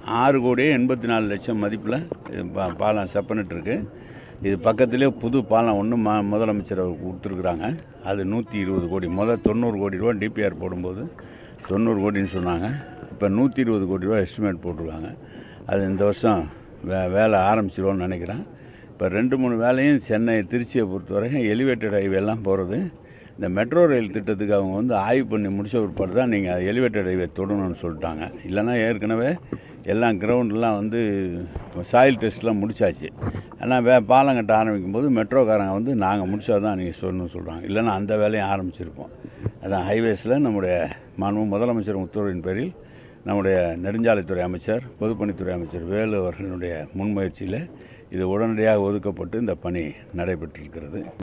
ஆறு கோடியே எண்பத்தி நாலு லட்சம் மதிப்பில் இது பா பாலம் செப்பனிட்டுருக்கு இது பக்கத்திலே புது பாலம் ஒன்று ம முதலமைச்சர் அவர் கொடுத்துருக்குறாங்க அது நூற்றி இருபது கோடி முதல் தொண்ணூறு கோடி ரூபா டிபிஆர் போடும்போது தொண்ணூறு கோடின்னு சொன்னாங்க இப்போ நூற்றி இருபது கோடி ரூபா எஸ்டிமேட் போட்டிருக்காங்க அது இந்த வருஷம் வே வேலை ஆரம்பிச்சிருவோன்னு நினைக்கிறேன் இப்போ ரெண்டு மூணு வேலையும் சென்னை திருச்சியை பொறுத்தவரைக்கும் எலிவேட்டட் ஹைவே எல்லாம் போகிறது இந்த மெட்ரோ ரயில் திட்டத்துக்கு அவங்க வந்து ஆய்வு பண்ணி முடிச்ச பிற்பாடு தான் நீங்கள் எலிவேட்டட் ஹைவே தொடணும்னு சொல்லிட்டாங்க இல்லைன்னா ஏற்கனவே எல்லாம் கிரவுண்டெலாம் வந்து சாயில் டெஸ்ட்லாம் முடிச்சாச்சு ஆனால் வே பாலம் கட்ட ஆரம்பிக்கும் போது மெட்ரோக்காரங்க வந்து நாங்கள் முடிச்சா தான் நீங்கள் சொல்லணும்னு சொல்கிறாங்க இல்லைன்னா அந்த வேலையும் ஆரம்பிச்சிருப்போம் அதான் ஹைவேஸில் நம்முடைய மாண்பு முதலமைச்சர் உத்தரவின் பேரில் நம்முடைய நெடுஞ்சாலைத்துறை அமைச்சர் பொதுப்பணித்துறை அமைச்சர் வேலு அவர்களுடைய முன்முயற்சியில் இது உடனடியாக ஒதுக்கப்பட்டு இந்த பணி நடைபெற்றிருக்கிறது